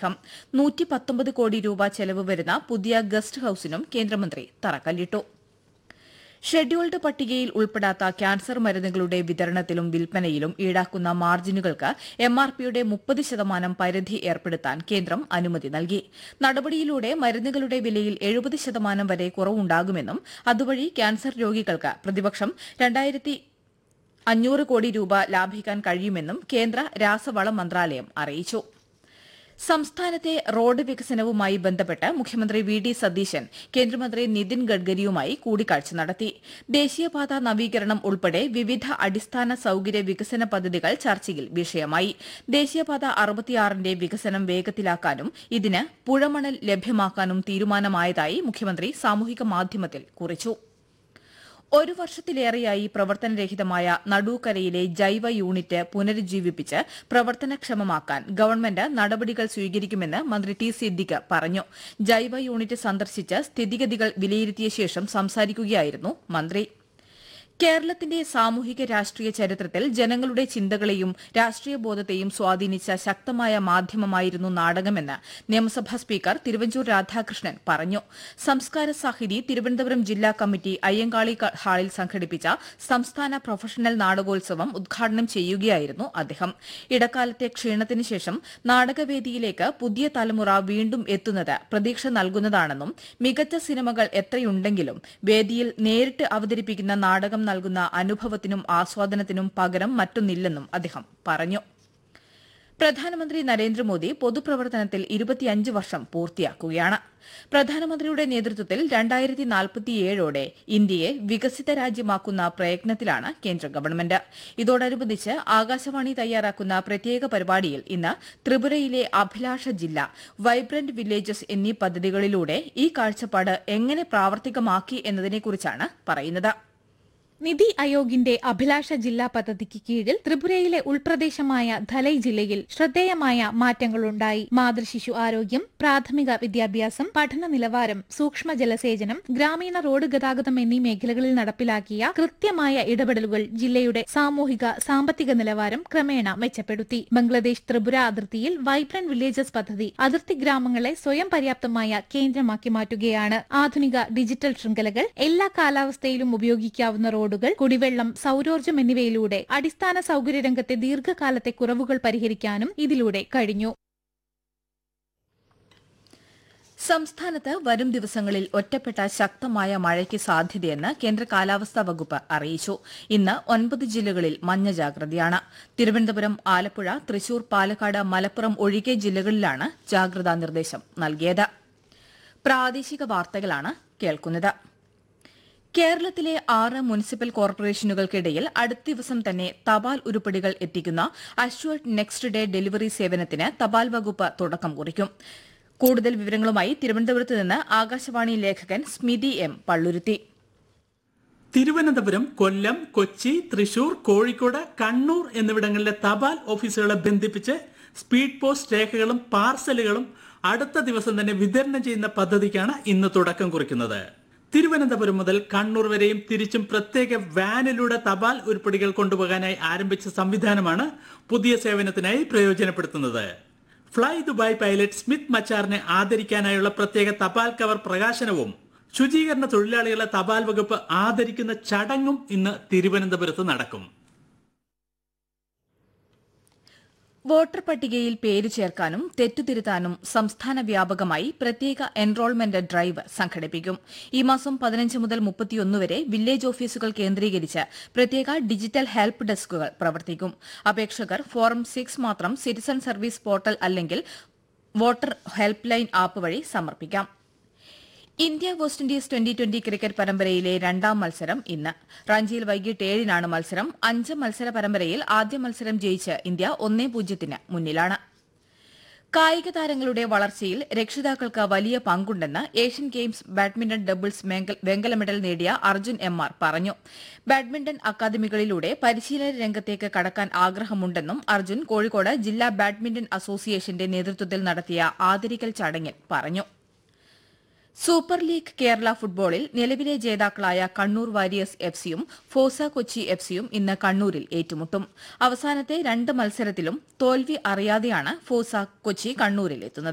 അദ്ദേഹം നൂറ്റി പത്തൊമ്പത് കോടി രൂപ ചെലവ് വരുന്ന പുതിയ ഗസ്റ്റ് ഹൌസിനും കേന്ദ്രമന്ത്രി തറക്കല്ലിട്ടു ഷെഡ്യൂൾഡ് പട്ടികയിൽ ഉൾപ്പെടാത്ത ക്യാൻസർ മരുന്നുകളുടെ വിതരണത്തിലും വിൽപ്പനയിലും ഈടാക്കുന്ന മാർജിനുകൾക്ക് എം ആർ പിയുടെ മുപ്പത് ശതമാനം പരിധി ഏർപ്പെടുത്താൻ കേന്ദ്രം അനുമതി നൽകി നടപടിയിലൂടെ മരുന്നുകളുടെ വിലയിൽ എഴുപത് ശതമാനം വരെ കുറവുണ്ടാകുമെന്നും അതുവഴി ക്യാൻസർ രോഗികൾക്ക് പ്രതിപക്ഷം രണ്ടായിരത്തി അഞ്ഞൂറ് കോടി രൂപ ലാഭിക്കാൻ കഴിയുമെന്നും കേന്ദ്ര രാസവള മന്ത്രാലയം അറിയിച്ചു സംസ്ഥാനത്തെ റോഡ് വികസനവുമായി ബന്ധപ്പെട്ട് മുഖ്യമന്ത്രി വി ഡി സതീശൻ കേന്ദ്രമന്ത്രി നിതിൻ ഗഡ്കരിയുമായി കൂടിക്കാഴ്ച നടത്തി ദേശീയപാത നവീകരണം ഉൾപ്പെടെ വിവിധ അടിസ്ഥാന സൌകര്യ വികസന പദ്ധതികൾ ചർച്ചയിൽ വിഷയമായി ദേശീയപാത അറുപത്തിയാറിന്റെ വികസനം വേഗത്തിലാക്കാനും ഇതിന് പുഴമണൽ ലഭ്യമാക്കാനും തീരുമാനമായതായി മുഖ്യമന്ത്രി സാമൂഹിക മാധ്യമത്തിൽ കുറിച്ചു ഒരു വർഷത്തിലേറെയായി പ്രവർത്തനരഹിതമായ നടൂക്കരയിലെ ജൈവ യൂണിറ്റ് പുനരുജ്ജീവിപ്പിച്ച് പ്രവർത്തനക്ഷമമാക്കാൻ ഗവൺമെന്റ് നടപടികൾ സ്വീകരിക്കുമെന്ന് മന്ത്രി ടി സിദ്ദിഖ് പറഞ്ഞു ജൈവ യൂണിറ്റ് സന്ദർശിച്ച് സ്ഥിതിഗതികൾ വിലയിരുത്തിയ ശേഷം സംസാരിക്കുകയായിരുന്നു മന്ത്രി കേരളത്തിന്റെ സാമൂഹിക രാഷ്ട്രീയ ചരിത്രത്തിൽ ജനങ്ങളുടെ ചിന്തകളെയും രാഷ്ട്രീയ ബോധത്തെയും സ്വാധീനിച്ച ശക്തമായ മാധ്യമമായിരുന്നു നാടകമെന്ന് നിയമസഭാ സ്പീക്കർ തിരുവഞ്ചൂർ രാധാകൃഷ്ണൻ പറഞ്ഞു സംസ്കാര സാഹിതി തിരുവനന്തപുരം ജില്ലാ കമ്മിറ്റി അയ്യങ്കാളി ക- ഹാളിൽ സംഘടിപ്പിച്ച സംസ്ഥാന പ്രൊഫഷണൽ നാടകോത്സവം ഉദ്ഘാടനം ചെയ്യുകയായിരുന്നു അദ്ദേഹം ഇടക്കാലത്തെ ക്ഷീണത്തിന് ശേഷം നാടകവേദിയിലേക്ക് പുതിയ തലമുറ വീണ്ടും എത്തുന്നത് പ്രതീക്ഷ നൽകുന്നതാണെന്നും മികച്ച സിനിമകൾ എത്രയുണ്ടെങ്കിലും വേദിയിൽ നേരിട്ട് അവതരിപ്പിക്കുന്ന നാടകം നൽകുന്ന അനുഭവത്തിനും ആസ്വാദനത്തിനും പകരം മറ്റൊന്നില്ലെന്നും അദ്ദേഹം പറഞ്ഞു പ്രധാനമന്ത്രി നരേന്ദ്രമോദി പൊതുപ്രവർത്തനത്തിൽ ഇരുപത്തിയഞ്ച് വർഷം പൂർത്തിയാക്കുകയാണ് പ്രധാനമന്ത്രിയുടെ നേതൃത്വത്തിൽ രണ്ടായിരത്തി നാൽപ്പത്തിയേഴോടെ ഇന്ത്യയെ വികസിത രാജ്യമാക്കുന്ന പ്രയത്നത്തിലാണ് കേന്ദ്ര ഗവൺമെന്റ് ഇതോടനുബന്ധിച്ച് ആകാശവാണി തയ്യാറാക്കുന്ന പ്രത്യേക പരിപാടിയിൽ ഇന്ന് ത്രിപുരയിലെ അഭിലാഷ ജില്ല വൈബ്രന്റ് വില്ലേജസ് എന്നീ പദ്ധതികളിലൂടെ ഈ കാഴ്ചപ്പാട് എങ്ങനെ പ്രാവർത്തികമാക്കി എന്നതിനെക്കുറിച്ചാണ് പറയുന്നത് നിതി ആയോഗിന്റെ അഭിലാഷ ജില്ലാ പദ്ധതിക്ക് കീഴിൽ ത്രിപുരയിലെ ഉൾപ്രദേശമായ ധലൈ ജില്ലയിൽ ശ്രദ്ധേയമായ മാറ്റങ്ങളുണ്ടായി മാതൃശിശു ആരോഗ്യം പ്രാഥമിക വിദ്യാഭ്യാസം പഠന നിലവാരം സൂക്ഷ്മ ജലസേചനം ഗ്രാമീണ റോഡ് ഗതാഗതം എന്നീ മേഖലകളിൽ നടപ്പിലാക്കിയ കൃത്യമായ ഇടപെടലുകൾ ജില്ലയുടെ സാമൂഹിക സാമ്പത്തിക നിലവാരം ക്രമേണ മെച്ചപ്പെടുത്തി ബംഗ്ലാദേശ് ത്രിപുര അതിർത്തിയിൽ വൈബ്രന്റ് വില്ലേജസ് പദ്ധതി അതിർത്തി ഗ്രാമങ്ങളെ സ്വയം പര്യാപ്തമായ കേന്ദ്രമാക്കി മാറ്റുകയാണ് ആധുനിക ഡിജിറ്റൽ ശൃംഖലകൾ എല്ലാ കാലാവസ്ഥയിലും ഉപയോഗിക്കാവുന്ന റോഡുകൾ കുടിവെള്ളം സൌരോർജ്ജം എന്നിവയിലൂടെ അടിസ്ഥാന സൌകര്യ രംഗത്തെ ദീർഘകാലത്തെ കുറവുകൾ പരിഹരിക്കാനും ഇതിലൂടെ കഴിഞ്ഞു സംസ്ഥാനത്ത് വരും ദിവസങ്ങളിൽ ഒറ്റപ്പെട്ട ശക്തമായ മഴയ്ക്ക് സാധ്യതയെന്ന് കേന്ദ്ര കാലാവസ്ഥാ വകുപ്പ് അറിയിച്ചു ഇന്ന് ഒൻപത് ജില്ലകളിൽ മഞ്ഞ ജാഗ്രതയാണ് തിരുവനന്തപുരം ആലപ്പുഴ തൃശൂർ പാലക്കാട് മലപ്പുറം ഒഴികെ ജില്ലകളിലാണ് ജാഗ്രതാ നിർദ്ദേശം നൽകിയത് പ്രാദേശിക വാർത്തകളാണ് കേൾക്കുന്നത് കേരളത്തിലെ ആറ് മുനിസിപ്പൽ കോർപ്പറേഷനുകൾക്കിടയിൽ അടുത്ത ദിവസം തന്നെ തപാൽ ഉരുപ്പടികൾ എത്തിക്കുന്ന അഷ്വർഡ് നെക്സ്റ്റ് ഡേ ഡെലിവറി സേവനത്തിന് തപാൽ വകുപ്പ് തുടക്കം കുറിക്കും കൂടുതൽ വിവരങ്ങളുമായി തിരുവനന്തപുരത്ത് നിന്ന് ആകാശവാണി ലേഖകൻ സ്മിതി എം പള്ളുരുത്തി തിരുവനന്തപുരം കൊല്ലം കൊച്ചി തൃശൂർ കോഴിക്കോട് കണ്ണൂർ എന്നിവിടങ്ങളിലെ തപാൽ ഓഫീസുകളെ ബന്ധിപ്പിച്ച് സ്പീഡ് പോസ്റ്റ് രേഖകളും പാർസലുകളും അടുത്ത ദിവസം തന്നെ വിതരണം ചെയ്യുന്ന പദ്ധതിക്കാണ് ഇന്ന് തുടക്കം കുറിക്കുന്നത് തിരുവനന്തപുരം മുതൽ കണ്ണൂർ വരെയും തിരിച്ചും പ്രത്യേക വാനിലൂടെ തപാൽ ഉരുപ്പടികൾ കൊണ്ടുപോകാനായി ആരംഭിച്ച സംവിധാനമാണ് പുതിയ സേവനത്തിനായി പ്രയോജനപ്പെടുത്തുന്നത് ഫ്ലൈ ദുബായ് പൈലറ്റ് സ്മിത്ത് മച്ചാറിനെ ആദരിക്കാനായുള്ള പ്രത്യേക തപാൽ കവർ പ്രകാശനവും ശുചീകരണ തൊഴിലാളികളെ തപാൽ വകുപ്പ് ആദരിക്കുന്ന ചടങ്ങും ഇന്ന് തിരുവനന്തപുരത്ത് നടക്കും വോട്ടർ പട്ടികയിൽ പേര് ചേർക്കാനും തെറ്റുതിരുത്താനും സംസ്ഥാന വ്യാപകമായി പ്രത്യേക എൻറോൾമെന്റ് ഡ്രൈവ് സംഘടിപ്പിക്കും ഈ മാസം പതിനഞ്ച് മുതൽ മുപ്പത്തിയൊന്ന് വരെ വില്ലേജ് ഓഫീസുകൾ കേന്ദ്രീകരിച്ച് പ്രത്യേക ഡിജിറ്റൽ ഹെൽപ്പ് ഡെസ്കുകൾ പ്രവർത്തിക്കും അപേക്ഷകർ ഫോറം സിക്സ് മാത്രം സിറ്റിസൺ സർവീസ് പോർട്ടൽ അല്ലെങ്കിൽ വോട്ടർ ഹെൽപ്പ് ലൈൻ ആപ്പ് വഴി സമർപ്പിക്കാം India West Indies twenty twenty cricket പരമ്പരയിലെ രണ്ടാം മത്സരം ഇന്ന് റാഞ്ചിയിൽ വൈകിട്ട് ഏഴിനാണ് മത്സരം അഞ്ച് മത്സര പരമ്പരയിൽ ആദ്യ മത്സരം ജയിച്ച് ഇന്ത്യ ഒന്നേ പൂജ്യത്തിന് മുന്നിലാണ് കായിക താരങ്ങളുടെ വളർച്ചയിൽ രക്ഷിതാക്കൾക്ക് വലിയ പങ്കുണ്ടെന്ന് ഏഷ്യൻ ഗെയിംസ് ബാഡ്മിന്റൺ ഡബിൾസ് മെങ്ക- വെങ്കല മെഡൽ നേടിയ അർജുൻ എം ആർ പറഞ്ഞു ബാഡ്മിന്റൺ അക്കാദമികളിലൂടെ പരിശീലന രംഗത്തേക്ക് കടക്കാൻ ആഗ്രഹമുണ്ടെന്നും അർജുൻ കോഴിക്കോട് ജില്ലാ ബാഡ്മിന്റൺ അസോസിയേഷന്റെ നേതൃത്വത്തിൽ നടത്തിയ ആദരിക്കൽ ചടങ്ങിൽ പറഞ്ഞു സൂപ്പർ ലീഗ് കേരള ഫുട്ബോളിൽ നിലവിലെ ജേതാക്കളായ കണ്ണൂർ വാരിയേഴ്സ് എഫ് സിയും ഫോസ കൊച്ചി എഫ് സിയും ഇന്ന് കണ്ണൂരിൽ ഏറ്റുമുട്ടും അവസാനത്തെ രണ്ട് മത്സരത്തിലും തോൽവി അറിയാതെയാണ് ഫോസ കൊച്ചി കണ്ണൂരിൽ എത്തുന്നത്